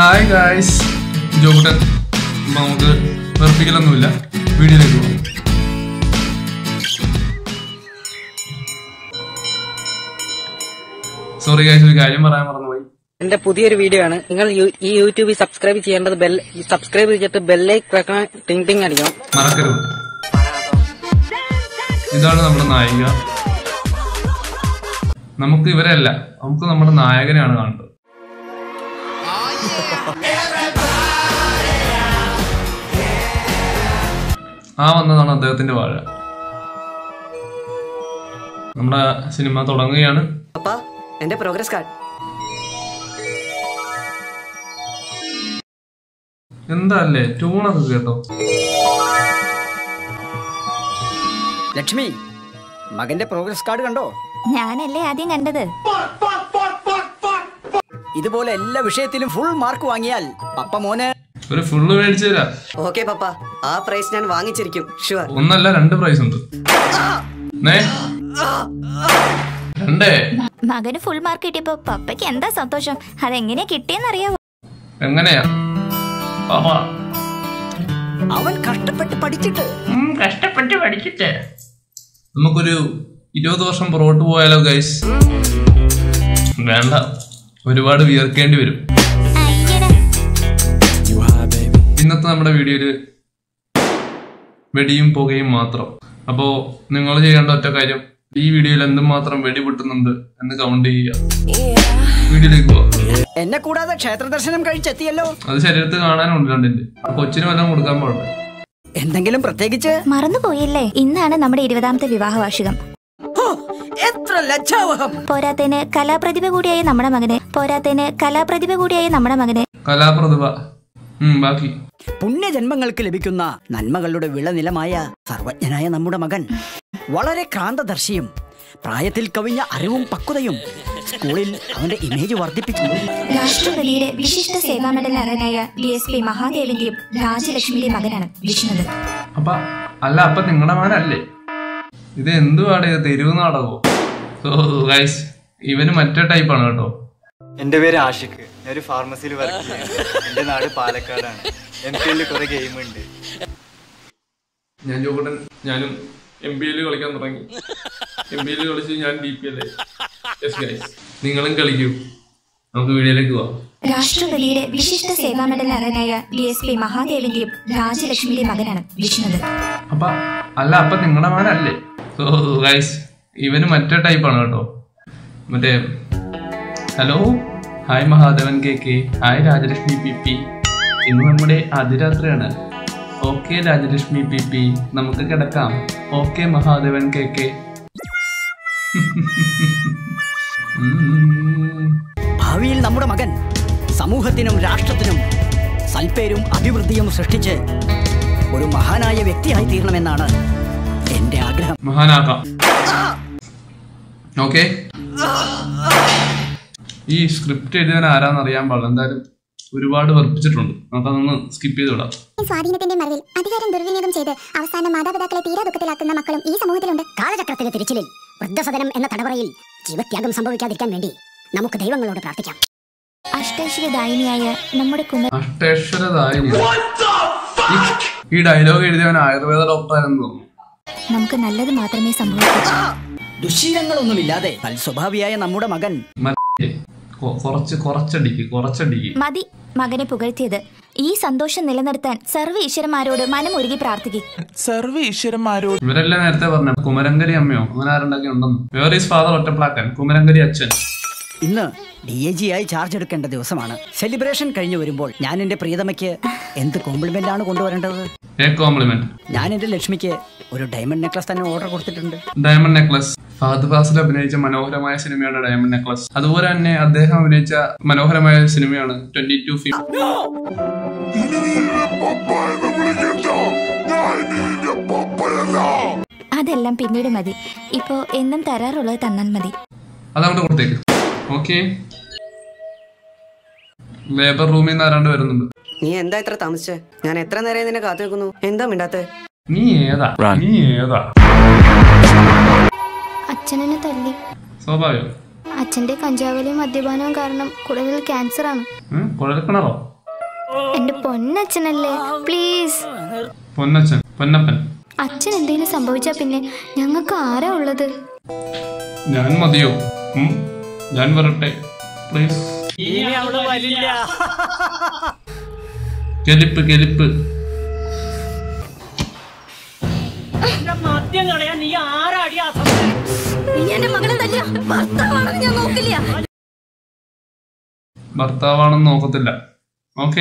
Hi guys ജോകുട്ടൻ അപ്പൊ നമുക്ക് വെറുപ്പിക്കലൊന്നുമില്ല വീഡിയോയിലേക്ക് പോകാം സോറി ഗായ്സ് ഒരു കാര്യം പറയാൻ മറന്നുപോയി എന്റെ പുതിയൊരു വീഡിയോ ആണ് നിങ്ങൾ യു- ഈ യൂട്യൂബിൽ സബ്സ്ക്രൈബ് ചെയ്യേണ്ടത് ബെൽ സബ്സ്ക്രൈബ് ചെയ്തിട്ട് ബെല്ലൈക്ക് വെക്കണം ടിങ് ടിങ് അടിക്കണം മറക്കരുത് ഇതാണ് നമ്മുടെ നായിക നമുക്ക് ഇവരല്ല നമുക്ക് നമ്മുടെ നായകനെയാണ് കാണേണ്ടത് ആ വന്നതാണ് അദ്ദേഹത്തിന്റെ വാഴ നമ്മുടെ സിനിമ തുടങ്ങുകയാണ് പപ്പ എന്റെ പ്രോഗ്രസ് കാർഡ് എന്താ അല്ലേ ട്യൂണൊക്കെ കേട്ടോ ലക്ഷ്മി മകന്റെ പ്രോഗ്രസ് കാർഡ് കണ്ടോ ഞാനല്ലേ ആദ്യം കണ്ടത് ഇതുപോലെ എല്ലാ വിഷയത്തിലും ഫുൾ മാർക്ക് വാങ്ങിയാൽ പപ്പ മോന് ഒരു ഫുള്ള് മേടിച്ചു തരാം ഓക്കെ പപ്പ ആ പ്രൈസ് ഞാൻ വാങ്ങിച്ചിരിക്കും ഷുവർ ഒന്നല്ല രണ്ട് പ്രൈസ് ഉണ്ട് നേ രണ്ടേ മകന് ഫുൾ മാർക്ക് കിട്ടിയപ്പോ പപ്പയ്ക്ക് എന്താ സന്തോഷം അതെങ്ങനെയാ കിട്ടിയെന്നറിയാവോ എങ്ങനെയാ പാപ്പാ അവൻ കഷ്ടപ്പെട്ട് പഠിച്ചിട്ട് കഷ്ടപ്പെട്ട് പഠിച്ചിട്ട് നമുക്കൊരു ഇരുപത് വർഷം പുറകോട്ട് പോയാലോ ഗൈസ് വേണ്ട ഒരുപാട് വിയർക്കേണ്ടി വരും അയ്യടാ ഇന്നത്തെ നമ്മുടെ വീഡിയോയില് വെടിയും പുകയും മാത്രം അപ്പോ നിങ്ങൾ ചെയ്യേണ്ട ഒറ്റ കാര്യം ഈ വീഡിയോയിൽ എന്തുമാത്രം വെടി പൊട്ടുന്നുണ്ട് എന്ന് കൗണ്ട് ചെയ്യുക വീഡിയോയിലേക്ക് പോവാം എന്നെ കൂടാതെ ക്ഷേത്ര ദർശനം കഴിച്ചെത്തിയല്ലോ അത് ശരീരത്തിൽ കാണാനുണ്ട് രണ്ടിന്റെ കൊച്ചിന് വല്ലതും കൊടുക്കാൻ പാടില്ല എന്തെങ്കിലും പ്രത്യേകിച്ച് മറന്നുപോയില്ലേ ഇന്നാണ് നമ്മുടെ ഇരുപതാമത്തെ വിവാഹ വാർഷികം ഹോ, എത്ര ലജ്ജാവഹം പോരാത്തതിന് കലാപ്രതിഭ കൂടിയായ നമ്മുടെ മകന് പോരാത്തതിന് കലാപ്രതിഭ കൂടിയായ നമ്മുടെ മകന് കലാപ്രതിഭ ഉം ബാക്കി പുണ്യജന്മങ്ങൾക്ക് ലഭിക്കുന്ന നന്മകളുടെ വിളനിലമായ സർവജ്ഞനായ നമ്മുടെ മകൻ വളരെ ക്രാന്തദർശിയും പ്രായത്തിൽ കവിഞ്ഞ അറിവും പക്വതയും സ്കൂളിൽ അവന്റെ ഇമേജ് വർദ്ധിപ്പിച്ചു രാഷ്ട്രപതിയുടെ വിശിഷ്ട സേവാ മെഡൽ അർഹനായ ഡി എസ് പി മഹാദേവിന്റെയും രാജലക്ഷ്മിയുടെയും മകനാണ് വിഷ്ണുദത്ത് അപ്പ അല്ല അപ്പൊ നിങ്ങളുടെ മാനല്ലേ ഇത് എന്തുവാണ് ഇത് തെരുവ് നാടകമോ സോ ഗൈസ് ഇവന് മറ്റേ ടൈപ്പാണ് കേട്ടോ എൻ്റെ പേര് ആഷിഖ് ഞാൻ ഒരു ഫാർമസിയിൽ വർക്ക് ചെയ്യുന്നു എൻ്റെ നാട് പാലക്കാടാണ് എം പി എല്ലിൽ കുറെ ഗെയിം ഉണ്ട് ഞാൻ ജോക്കട്ടൻ ഞാനും എം ബി എൽ കളിക്കാൻ തുടങ്ങി എം ബി എൽ കളിച്ച് ഞാൻ ഡി പി എൽ ഗൈസ് നിങ്ങളും കളിക്കൂ നമുക്ക് വീഡിയോയിലേക്ക് പോവാം രാഷ്ട്രപതിയുടെ വിശിഷ്ട സേവാ മെഡൽ അർഹനായ ഡി എസ് പി മഹാദേവിന്റെയും രാജലക്ഷ്മിയുടെയും മകനാണ് വിഷ്ണുദത്ത് അപ്പ അല്ല അപ്പൊ നിങ്ങളുടെ മാനല്ലേ സോ ഗൈസ് ഇവന് മറ്റേ ടൈപ്പാണ് കേട്ടോ മറ്റേ hello hi Mahadevan K K hi Rajalakshmi P P ഇന്ന് നമ്മുടെ അതിരാത്രിയാണ് ഓക്കെ രാജലക്ഷ്മി പി പി നമുക്ക് കിടക്കാം ഓക്കെ മഹാദേവൻ കെ കെ ഉം. ഭാവിയിൽ നമ്മുടെ മകൻ സമൂഹത്തിനും രാഷ്ട്രത്തിനും സൽപ്പേരും അഭിവൃദ്ധിയും സൃഷ്ടിച്ച് ഒരു മഹാനായ വ്യക്തിയായി തീരണമെന്നാണ് എന്റെ ആഗ്രഹം മഹാനാക്കാം ഓക്കെ ഈ സ്ക്രിപ്റ്റ് എഴുതാൻ ആരാന്ന് അറിയാൻ പാടില്ല എന്തായാലും ഒരുപാട് വെറുപ്പിച്ചിട്ടുണ്ട് നമുക്കതൊന്ന് സ്കിപ്പ് ചെയ്ത് വിടാം സ്വാധീനത്തിന്റെ മറവിൽ അധികാരം ദുർവിനിയോഗം ചെയ്ത് അവസാനം മാതാപിതാക്കളെ തീരാ ദുഃഖത്തിലാക്കുന്ന മക്കളും ഈ സമൂഹത്തിലുണ്ട് കാലചക്രത്തിലെ തിരിച്ചിലിൽ വൃദ്ധസദനം എന്ന തടവറയിൽ ജീവത്യാഗം സംഭവിക്കാതിരിക്കാൻ വേണ്ടി നമുക്ക് ദൈവങ്ങളോട് പ്രാർത്ഥിക്കാം അഷ്ടൈശ്വര്യദായിനിയായ നമ്മുടെ കുമ അഷ്ടേശ്വരതായി ഈ ഡയലോഗ് എഴുതിയവൻ ആയുർവേദ ഡോക്ടറാണെന്ന് തോന്നുന്നു നമുക്ക് നല്ലത് മാത്രമേ സംഭവിക്കൂ ദുശീലങ്ങളൊന്നുമില്ലാതെ സ്വഭാവിയായ നമ്മുടെ മകൻ മറ്റേ കൊ- കുറച്ച് കുറച്ചടിക്ക് കുറച്ചടിക്ക് മതി മകനെ പുകഴ്ത്തിയത് ഈ സന്തോഷം നിലനിർത്താൻ സർവ്വ ഈശ്വരന്മാരോട് മനമൊരുകി പ്രാർത്ഥിക്കും ഇവരെല്ലാം നേരത്തെ പറഞ്ഞ കുമരങ്കരി അമ്മയോ അങ്ങനെ ആരുണ്ടാക്കി ഉണ്ടെന്ന് where is father Ottaplakkan Kumarankari അച്ഛൻ ഇന്ന് ഡി എ ജി ആയി ചാർജ് എടുക്കേണ്ട ദിവസമാണ് സെലിബ്രേഷൻ കഴിഞ്ഞു വരുമ്പോൾ ഞാൻ എന്റെ പ്രിയതമയ്ക്ക് എന്ത് കോംപ്ലിമെന്റ് ആണ് കൊണ്ടുവരേണ്ടത് എ കോംപ്ലിമെന്റ് ഞാൻ എന്റെ ലക്ഷ്മിക്ക് ഒരു ഡയമണ്ട് നെക്ലസ് തന്നെ ഓർഡർ കൊടുത്തിട്ടുണ്ട് ഡയമണ്ട് നെക്ലസ് ഫഹദ് ഫാസിൽ അഭിനയിച്ച മനോഹരമായ സിനിമയാണ് ഡയമണ്ട് നെക്ലസ് അതുപോലെ തന്നെ അദ്ദേഹം അഭിനയിച്ച മനോഹരമായ സിനിമയാണ് ട്വന്റി ടു ഫിം അതെല്ലാം പിന്നീട് മതി ഇപ്പോ എന്നും തരാറുള്ളത് തന്നാൽ മതി അതങ്ങോട്ട് കൊടുത്തേക്ക് ഓക്കെ ലേബർ റൂമിൽ നിന്ന് ആരാണ്ട് വരുന്നുണ്ട് നീ എന്താ ഇത്ര താമസിച്ചേ ഞാൻ എത്ര നേരം നിന്നെ കാത്തു നിൽക്കുന്നു എന്താ മിണ്ടാത്തെ നീ ഏതാ നീ ഏതാ അച്ഛനെന്നെ തല്ലി സ്വാഭാവികം അച്ഛന്റെ കഞ്ചാവലിയും മദ്യപാനവും കാരണം കുടലിൽ ക്യാൻസർ ആണ് ഉം, കുഴൽക്കിണറോ എന്റെ പൊന്നച്ഛനല്ലേ പ്ലീസ് പൊന്നച്ഛൻ പൊന്നപ്പൻ അച്ഛൻ എന്തെങ്കിലും സംഭവിച്ചാ പിന്നെ ഞങ്ങൾക്ക് ആരാ ഉള്ളത് ഞാൻ മതിയോ ഉം, ഞാൻ വരട്ടെ പ്ലീസ് ഇനി അവള് വരില്ല കെലിപ്പ് കെലിപ്പ് മദ്യം കളയാൻ നീ ആരാടിയാ നീ എന്റെ മകളെ തല്ല ഭർത്താവാണെന്ന് ഞാൻ നോക്കില്ല ഭർത്താവാണെന്ന് നോക്കത്തില്ല ഓക്കെ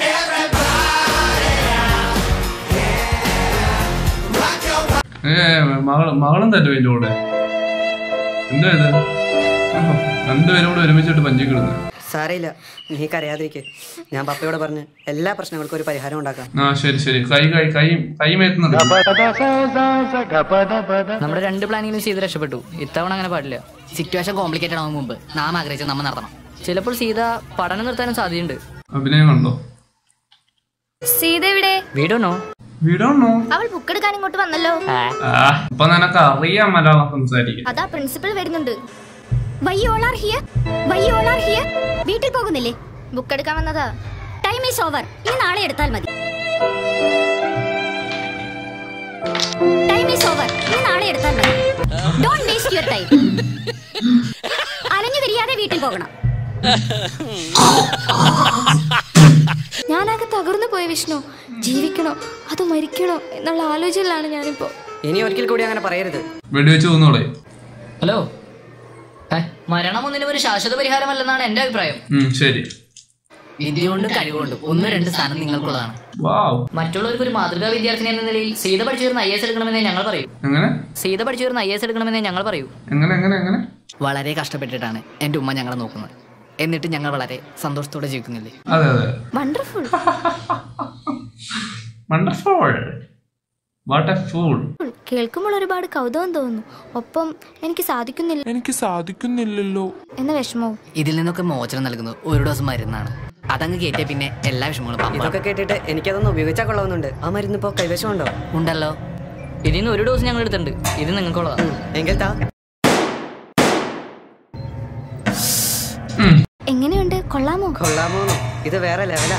ഏ മകൾ മകളും തരും ഇതിന്റെ കൂടെ എന്താ ഇത് ആഹാ, രണ്ടുപേരും കൂടെ ഒരുമിച്ചിട്ട് പഞ്ചിക്കിടുന്നു സാരയില്ല നീ കരയാതിരിക്കെ ഞാൻ പപ്പയോട് പറഞ്ഞ് എല്ലാ പ്രശ്നങ്ങൾക്കും ഒരു പരിഹാരം ഉണ്ടാക്കാം ആ ശരി ശരി കൈ കൈ കൈ കൈ മേത്തുന്നുണ്ട് നമ്മുടെ രണ്ട് പ്ലാനിങ്ങിലും സീത രക്ഷപ്പെട്ടു ഇത്തവണ അങ്ങനെ പാടില്ല സിറ്റുവേഷൻ കോംപ്ലിക്കേറ്റഡ് ആവും മുമ്പ് നാം ആഗ്രഹിച്ചത് നമ്മൾ നടത്തണം ചിലപ്പോൾ സീത പഠനം നിർത്താനും സാധ്യതയുണ്ട് അഭിനയം കണ്ടോ സീത എവിടെ വീടോണോ വീടാണോ അവൾ ബുക്ക് എടുക്കാൻ ഇങ്ങോട്ട് വന്നല്ലോ ആ അപ്പൊ നിനക്ക് അറിയാം മലയാളം സംസാരിക്കാൻ അതാ പ്രിൻസിപ്പൽ വരുന്നുണ്ട് why all are here why all are here വീട്ടിൽ പോകുന്നില്ലേ ബുക്ക് എടുക്കാൻ വന്നതാ ടൈം ഈസ് ഓവർ ഇനി നാളെ എടുത്താൽ മതി ടൈം ഈസ് ഓവർ ഇനി നാളെ എടുത്താൽ മതി ഡോണ്ട് വേസ്റ്റ് യുവർ ടൈം അലഞ്ഞു തിരിയാതെ വീട്ടിൽ പോകണം ഞാനാകെ തകർന്നു പോയി വിഷ്ണു ജീവിക്കണോ അതോ മരിക്കണോ എന്നുള്ള ആലോചനയിലാണ് ഞാനിപ്പോ ഇനി ഒരിക്കൽ കൂടി അങ്ങനെ പറയരുത് വെടിവെച്ച് കൊന്നോളെ ഹലോ ഏ, മരണം ഒന്നിനും ഒരു ശാശ്വത പരിഹാരമല്ലെന്നാണ് എന്റെ അഭിപ്രായം ഉം ശരി വിദ്യ കൊണ്ടും കഴിവുകൊണ്ടും ഒന്ന് രണ്ട് സ്ഥാനം നിങ്ങൾക്കുള്ളതാണ് വാവ് മറ്റുള്ളവർക്ക് ഒരു മാതൃകാ വിദ്യാർത്ഥിനി എന്ന നിലയിൽ സീത പഠിച്ചു വരുന്ന ഐ എസ് എടുക്കണമെന്നേ ഞങ്ങൾ പറയൂ എങ്ങനെ സീത പഠിച്ചു വരുന്ന ഐ എസ് എടുക്കണമെന്നേ ഞങ്ങൾ പറയൂ എങ്ങനെ എങ്ങനെ എങ്ങനെ വളരെ കഷ്ടപ്പെട്ടിട്ടാണ് എന്റെ ഉമ്മ ഞങ്ങളെ നോക്കുന്നത് എന്നിട്ട് ഞങ്ങൾ വളരെ സന്തോഷത്തോടെ ജീവിക്കുന്നില്ലേ അതെ അതെ wonderful wonderful what a fool കേൾക്കുമ്പോൾ ഒരുപാട് കൗതുകം തോന്നുന്നു ഒപ്പം എനിക്ക് സാധിക്കുന്നില്ല എനിക്ക് സാധിക്കുന്നില്ലല്ലോ എന്ന വിഷമവും ഇതിൽ നിന്നൊക്കെ മോചനം നൽകുന്നത് ഒരു ഡോസ് മരുന്നാണ് അതങ്ങ് കയറ്റിയ പിന്നെ എല്ലാ വിഷമങ്ങളും പമ്പാണ്. ഇതൊക്കെ കേട്ടിട്ട് എനിക്കതൊന്ന് ഉപയോഗിച്ചാൽ കൊള്ളാവുന്നുണ്ട് ആ മരുന്ന് ഇപ്പോ കൈവശമുണ്ടോ ഉണ്ടല്ലോ ഇതിൽ നിന്ന് ഒരു ഡോസ് ഞങ്ങൾ എടുത്തിട്ടുണ്ട് ഇത് നിങ്ങൾക്കുള്ളതാ എങ്കിൽ താ എങ്ങനെയുണ്ട് കൊള്ളാമോ കൊള്ളാമോന്നോ ഇത് വേറെ ലെവലാ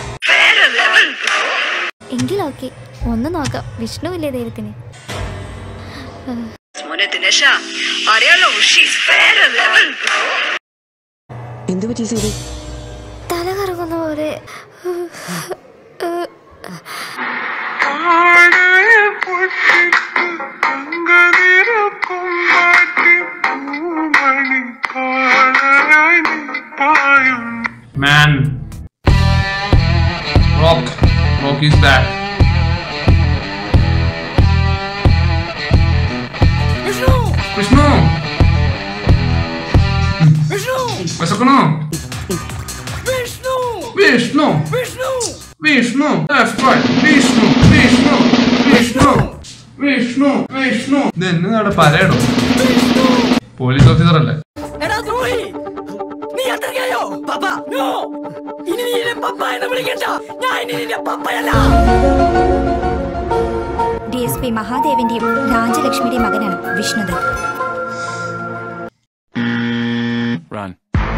എങ്കിൽ ഓക്കെ ഒന്ന് നോക്കാം വിഷ്ണു ഇല്ലേ ദൈവത്തിന് എന്ത് പറ്റി സീതി തല കറങ്ങുന്ന പോലെ Man. Rock. Rock is back. Vishnu Vishnu Vishnu വിശക്കണോ Vishnu Vishnu Vishnu Vishnu That's right. Vishnu Vishnu Vishnu Vishnu Vishnu ഇത് എന്നതാണ് പറയണോ പോലീസ് ഓഫീസർ അല്ലേ എടാ ദ്രോഹി നീ അത്രയ്ക്കായോ പപ്പ നോ ഇനി നീ എന്നെ പപ്പ എന്ന് വിളിക്കണ്ട ഞാൻ ഇനി നിന്റെ പപ്പയല്ല ഡി എസ് പി മഹാദേവന്റെയും രാജലക്ഷ്മിയുടെയും മകനാണ് വിഷ്ണുദത്ത് Run.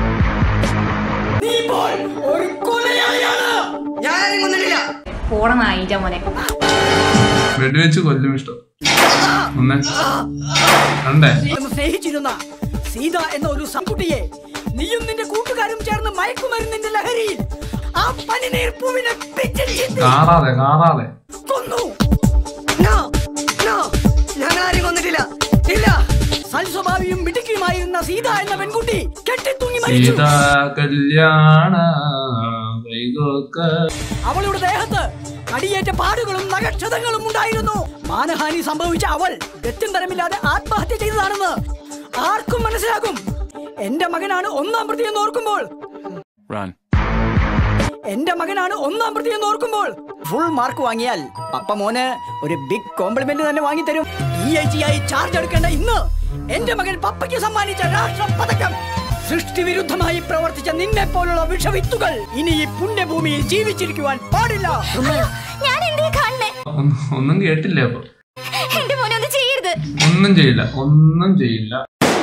നീ ഇപ്പോൾ ഒരു കൊലയാളിയാണ് ഞാനും കൊന്നിട്ടില്ല പോണ നായിന്റെ മോനെ വെടിവെച്ച് കൊല്ലും ഇഷ്ടം ഒന്നേ രണ്ടേ എന്ന് സ്നേഹിച്ചിരുന്ന സീത എന്ന ഒരു സൺകുട്ടിയെ നീയും നിന്റെ കൂട്ടുകാരും ചേർന്ന് മയക്കുമരുന്നിന്റെ ലഹരിയിൽ ആ പനിനീർപ്പൂവിനെ പിച്ചിൽ ചിന്തി കാറാതെ കാറാതെ കൊന്നു No, no, ഞങ്ങൾ ആരും കൊന്നിട്ടില്ല ഇല്ല സൽസ്വഭാവിയും മിടുക്കിയുമായിരുന്ന സീത എന്ന പെൺകുട്ടി കെട്ടിത്തൂങ്ങി മരിച്ചു സീതാ കല്യാണ കൈകോക്ക അവളുടെ ദേഹത്ത് അടിയേറ്റ പാടുകളും നഗക്ഷതങ്ങളും ഉണ്ടായിരുന്നു മാനഹാനി സംഭവിച്ച അവൾ ഗത്യന്തരമില്ലാതെ ആത്മഹത്യ ചെയ്തതാണെന്ന് ആർക്കും മനസ്സിലാകും എന്റെ മകനാണ് ഒന്നാം പ്രതി എന്ന് ഓർക്കുമ്പോൾ Run. എന്റെ മകനാണ് ഒന്നാം പ്രതി എന്ന് ഓർക്കുമ്പോൾ ഫുൾ മാർക്ക് വാങ്ങിയാൽ പപ്പ മോന് ഒരു ബിഗ് കോംപ്ലിമെന്റ് തന്നെ വാങ്ങിത്തരും ഡി ഐ ജി ആയി ചാർജ് എടുക്കേണ്ട ഇന്ന് എന്റെ മകൻ പപ്പയ്ക്ക് സമ്മാനിച്ച രാഷ്ട്ര പതക്കം സൃഷ്ടി വിരുദ്ധമായി പ്രവർത്തിച്ച നിന്നെ പോലുള്ള വിഷവിത്തുകൾ ഇനി ഈ പുണ്യഭൂമിയിൽ ജീവിച്ചിരിക്കുവാൻ പാടില്ല ഞാൻ എന്തേ കാണണേ ഒന്നും- ഒന്നും കേട്ടില്ലേ അപ്പൊ എന്റെ മോനെ ഒന്നും ചെയ്യരുത് ഒന്നും ചെയ്യില്ല ഒന്നും ചെയ്യില്ല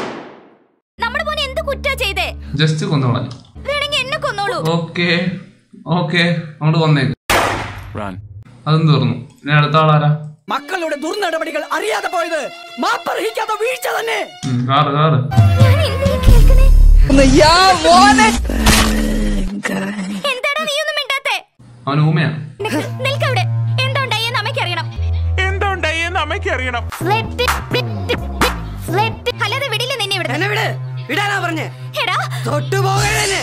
നമ്മുടെ മോനെ എന്ത് കുറ്റാ ചെയ്തേ ജസ്റ്റ് കൊന്നോളാം വേണമെങ്കിൽ എന്നെ കൊന്നോളൂ ഓക്കെ ഓക്കെ അങ്ങോട്ട് വന്നേക്ക് Run. അതും തീർന്നു ഇനി അടുത്ത ആളാരാ മക്കളുടെ ദുർനടപടികൾ അറിയാതെ പോയത് മാപ്പർഹിക്കാത്ത വീഴ്ച തന്നെ ഉം, കാറ് കാറ് ഞാൻ എന്തിനാ കേൾക്കണേ എന്താടാ നീ ഒന്നും മിണ്ടാത്തെ അവൻ ഊമയാ നിക്ക്, നിൽക്കവിടെ എന്താ ഉണ്ടായെന്ന് അമ്മയ്ക്ക് അറിയണം എന്താ ഉണ്ടായെന്ന് അമ്മയ്ക്ക് അറിയണം Slip it, slip it, slip it. അല്ലാതെ വിടില്ല നിന്നെ ഇവിടെ എന്നെ വിട് വിടാനാ പറഞ്ഞേ എടാ തൊട്ടു പോകണേ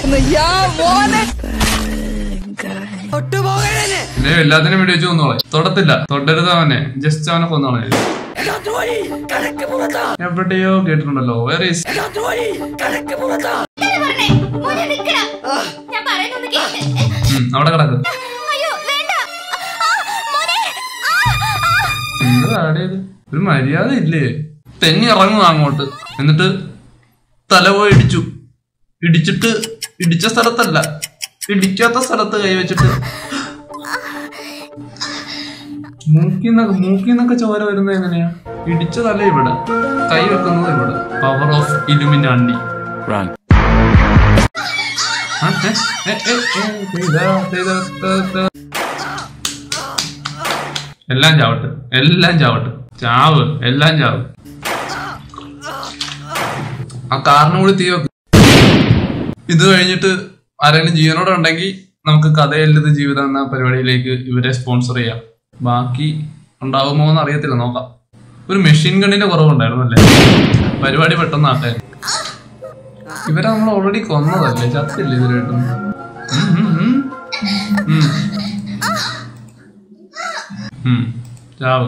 തൊട്ടു പോകണേ ഇല്ലേ എല്ലാത്തിനും വേണ്ടി വെച്ച് കൊന്നോളെ തൊടത്തില്ല തൊടരുത് അവനെ ജസ്റ്റ് അവനെ കൊന്നോളെ എവിടെയോ കേട്ടിട്ടുണ്ടല്ലോ വേറെ എന്താണ് പറഞ്ഞേ? മോനെ നിക്കടാ. ഞാൻ പറയുന്നൊന്ന് കേക്ക്. അവിടെ കിടക്ക് അയ്യോ വേണ്ട ആ, മോനെ ആ, ആ. എന്താടേത് ഒരു മര്യാദ ഇല്ലേ തെന്നി ഇറങ്ങുക അങ്ങോട്ട് എന്നിട്ട് തല പോയി ഇടിച്ചു ഇടിച്ചിട്ട് ഇടിച്ച സ്ഥലത്തല്ല ഇടിക്കാത്ത സ്ഥലത്ത് കൈവച്ചിട്ട് മൂക്കിന്നൊക്കെ മൂക്കിന്നൊക്കെ ചോര വരുന്നത് എങ്ങനെയാ ഇടിച്ചതല്ല ഇവിടെ കൈ വെക്കുന്നത് ഇവിടെ പവർ ഓഫ് ഇലുമിനാണ്ടി Run. ആ, ഏ, ഏ, ഏ, ഏ, ചെയ്താ, ചെയ്താ, ത, ത. എല്ലാം ചാവട്ടെ എല്ലാം ചാവട്ടെ ചാവ് എല്ലാം ചാവ് ആ കാറിന് കൂടി തീ വെക്ക് ഇത് കഴിഞ്ഞിട്ട് ആരെങ്കിലും ജീവനോടെ ഉണ്ടെങ്കിൽ നമുക്ക് കഥയല്ലത് ജീവിതം എന്ന പരിപാടിയിലേക്ക് ഇവരെ സ്പോൺസർ ചെയ്യാം ബാക്കി ഉണ്ടാവുമോ എന്ന് അറിയത്തില്ല നോക്കാം ഒരു മെഷീൻ ഗണ്ണിന്റെ കുറവുണ്ടായിരുന്നു അല്ലേ പരിപാടി പെട്ടെന്ന് ആക്കാൻ ഇവരെ നമ്മൾ ഓൾറെഡി കൊന്നതല്ലേ ചത്തില്ലേ ഇവരായിട്ടും ഉം, ഉം, ഉം. ഉം. ഉം. ചാവ്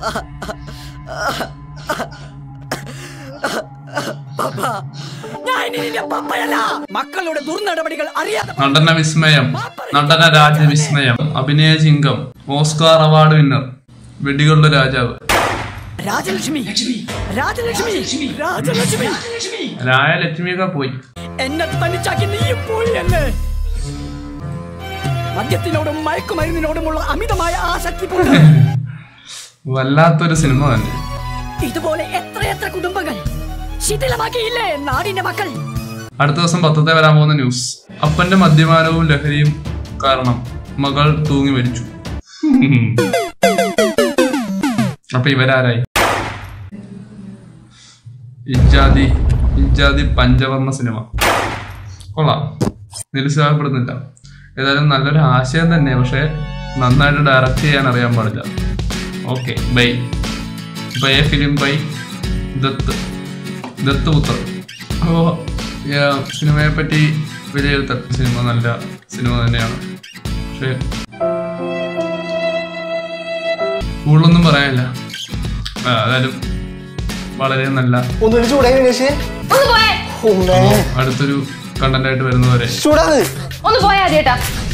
ഞാൻ ഇനി നിന്റെ പപ്പയല്ല മക്കളുടെ ദുർനടപടികൾ അറിയാതെ നടന വിസ്മയം നടന രാജവിസ്മയം അഭിനയ ചിങ്കം ഓസ്കാർ അവാർഡ് വിന്നർ വെടികളുടെ രാജാവ് രാജലക്ഷ്മി രാജലക്ഷ്മി രാജലക്ഷ്മി രായലക്ഷ്മിയൊക്കെ പോയി എന്നെ തനിച്ചാക്കി നീയും പോയല്ലേ മദ്യത്തിനോടും മയക്കുമരുന്നിനോടുമുള്ള അമിതമായ ആസക്തി കൊണ്ട് വല്ലാത്തൊരു സിനിമ തന്നെ ഇതുപോലെ എത്രയെത്ര കുടുംബങ്ങൾ ശിഥിലമാക്കിയില്ലേ നാടിന്റെ മക്കൾ അടുത്ത ദിവസം പത്തത്തെ വരാൻ പോകുന്ന ന്യൂസ് അപ്പന്റെ മദ്യപാനവും ലഹരിയും കാരണം മകൾ തൂങ്ങി മരിച്ചു അപ്പൊ ഇവരാരായി ഇജാതി ഇജാതി പഞ്ചവർണ്ണ സിനിമ കൊള്ളാം നിരുത്സാഹപ്പെടുന്നില്ല ഏതായാലും നല്ലൊരു ആശയം തന്നെ പക്ഷെ നന്നായിട്ട് ഡയറക്റ്റ് ചെയ്യാൻ അറിയാൻ പാടില്ല okay bye bye film by Dutt Dutt പുത്ര അപ്പോൾ സിനിമയെ പറ്റി വിലയിരുത്തൽ സിനിമ നല്ല സിനിമ തന്നെയാണ് പക്ഷെ കൂടുതലൊന്നും പറയാനില്ല ആ, ഏതായാലും വളരെ നല്ല ഒന്നൊരു ചൂടായി വിനേഷേ ഒന്ന് പോയേ അപ്പോൾ അടുത്തൊരു കണ്ടന്റ് ആയിട്ട് വരുന്നവരെ ചൂടാണ് ഒന്ന് പോയാ ചേട്ടാ